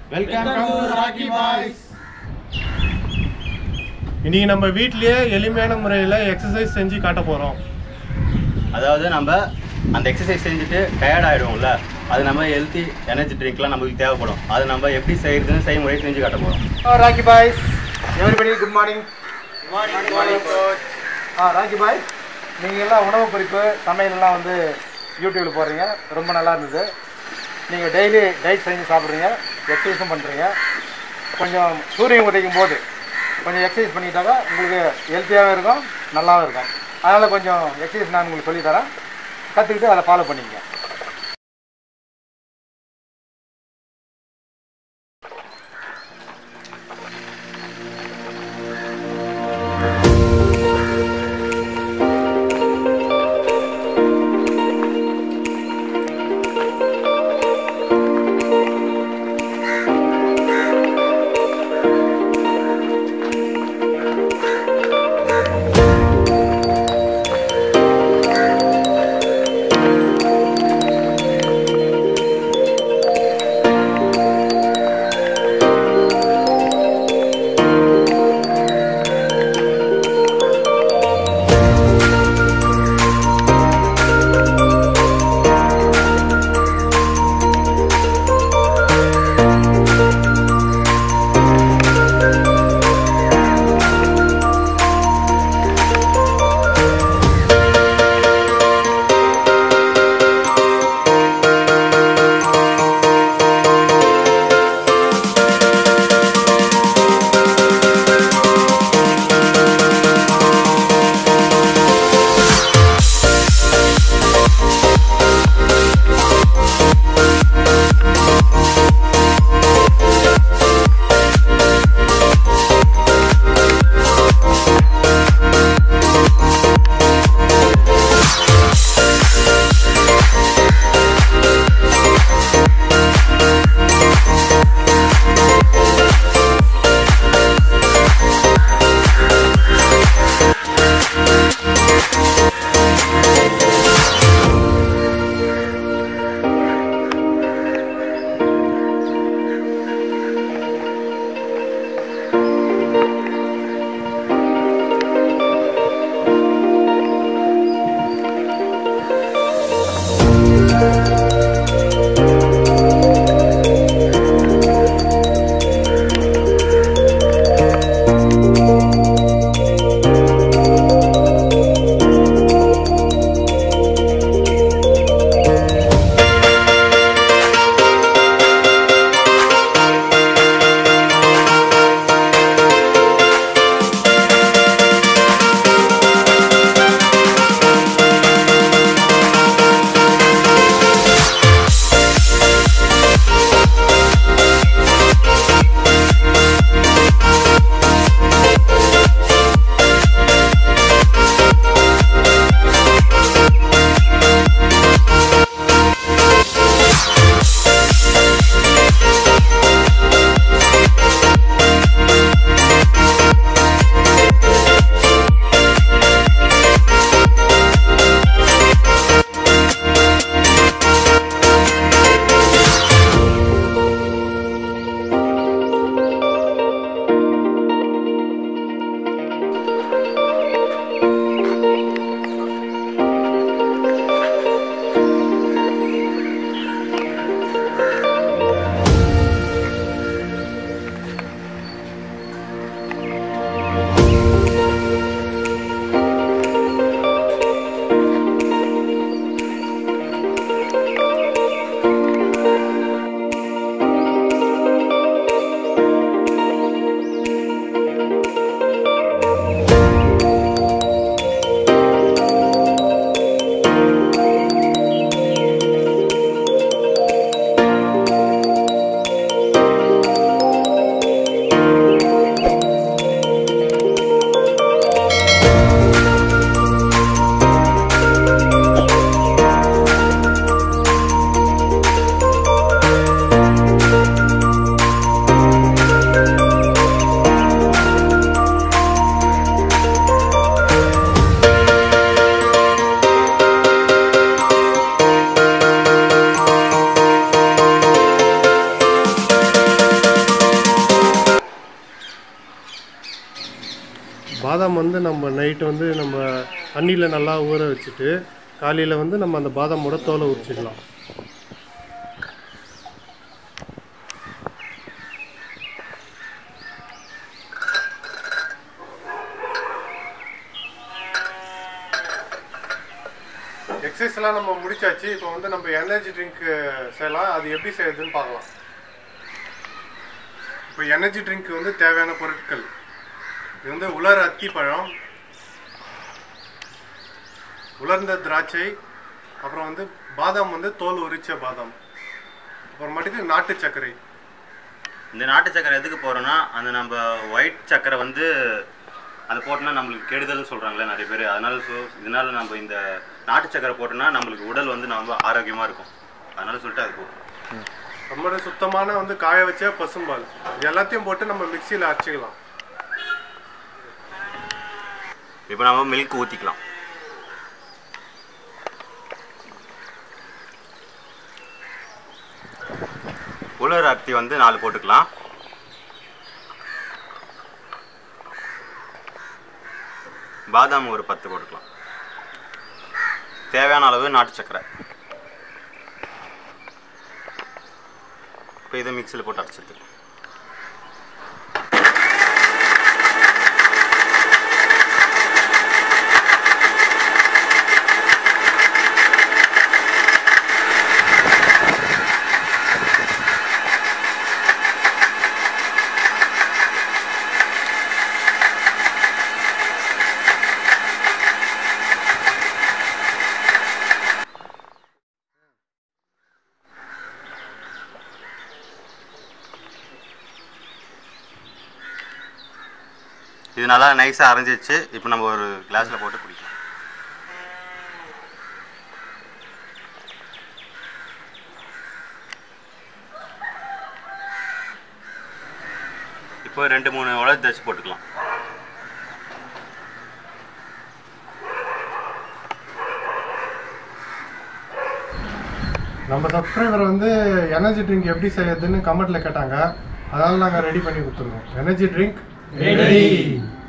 welcome to rakhi boys இன்னைக்கு நம்ம வீட்லயே எளிமையான முறையில் எக்ஸசைஸ் செஞ்சு காட்ட போகிறோம் அதாவது நம்ம அந்த எக்ஸசைஸ் செஞ்சுட்டு டயர்ட் ஆகிடுவோம்ல அது நம்ம ஹெல்த்தி எனர்ஜி ட்ரிங்க்லாம் நமக்கு தேவைப்படும் அது நம்ம எப்படி செய்யறதுன்னு செய்முறை செஞ்சு காட்ட போகிறோம் Rocky boys everybody good morning ஆ ராக்கி பாய் நீங்கள் எல்லாம் உணவு குறிப்பு சமையல்லாம் வந்து யூடியூப்பில் போடுறீங்க ரொம்ப நல்லா இருந்தது நீங்கள் டெய்லி டயட் செஞ்சு சாப்பிட்றீங்க எக்ஸசைஸும் பண்ணுறீங்க கொஞ்சம் சூரியன் உதைக்கும் போது கொஞ்சம் எக்ஸசைஸ் பண்ணிட்டாக்கா உங்களுக்கு ஹெல்த்தியாகவும் இருக்கும் நல்லாவும் இருக்கும் அதனால் கொஞ்சம் எக்ஸசைஸ் நான் உங்களுக்கு சொல்லித்தரேன் கற்றுக்கிட்டு அதை ஃபாலோ பண்ணிக்கங்க பாதாம் வந்து நம்ம நைட்டு வந்து நம்ம தண்ணியில் நல்லா ஊற வச்சுட்டு காலையில் வந்து நம்ம அந்த பாதாமோட தோலை உரிச்சிக்கலாம் எக்ஸசைஸ்லாம் நம்ம முடிச்சாச்சு இப்போ வந்து நம்ம எனர்ஜி ட்ரிங்க் செய்யலாம் அது எப்படி செய்யறதுன்னு பார்க்கலாம் இப்போ எனர்ஜி ட்ரிங்க் வந்து தேவையான பொருட்கள் இது வந்து உலர் அத்தி பழம் உலர்ந்த திராட்சை அப்புறம் வந்து பாதாம் வந்து தோல் உரிச்ச பாதாம் அப்புறமேட்டுக்கு நாட்டு சர்க்கரை இந்த நாட்டு சக்கரை எதுக்கு போகிறோன்னா அந்த நம்ம ஒயிட் சக்கரை வந்து அது போட்டோன்னா நம்மளுக்கு கெடுதல்னு சொல்கிறாங்களே நிறைய பேர் அதனால ஸோ இதனால நம்ம இந்த நாட்டு சக்கரை போட்டோன்னா நம்மளுக்கு உடல் வந்து ரொம்ப ஆரோக்கியமாக இருக்கும் அதனால சொல்லிட்டு அது போட்டோம் ரொம்ப சுத்தமான வந்து காய வச்ச பசும்பால் இது எல்லாத்தையும் போட்டு நம்ம மிக்சியில் அரைச்சிக்கலாம் இப்போ நம்ம மில்க் ஊற்றிக்கலாம் உலர் அரிசி வந்து நாலு போட்டுக்கலாம் பாதாம் ஒரு பத்து போட்டுக்கலாம் தேவையான அளவு நாட்டு சக்கரை இப்போ இதை மிக்சியில் போட்டு அரைச்சிட்டு இது நல்லா நைஸாக அரைஞ்சிச்சு இப்போ நம்ம ஒரு கிளாஸில் போட்டு குடிக்கலாம் இப்போ ரெண்டு மூணு உலர் தச்சு போட்டுக்கலாம் நம்ம சப்ஸ்கிரைபர் வந்து எனர்ஜி ட்ரிங்க் எப்படி செய்யறதுன்னு கமெண்ட்ல கேட்டாங்க அதனால நாங்கள் ரெடி பண்ணி கொடுத்துருவோம் எனர்ஜி ட்ரிங்க் ரெடி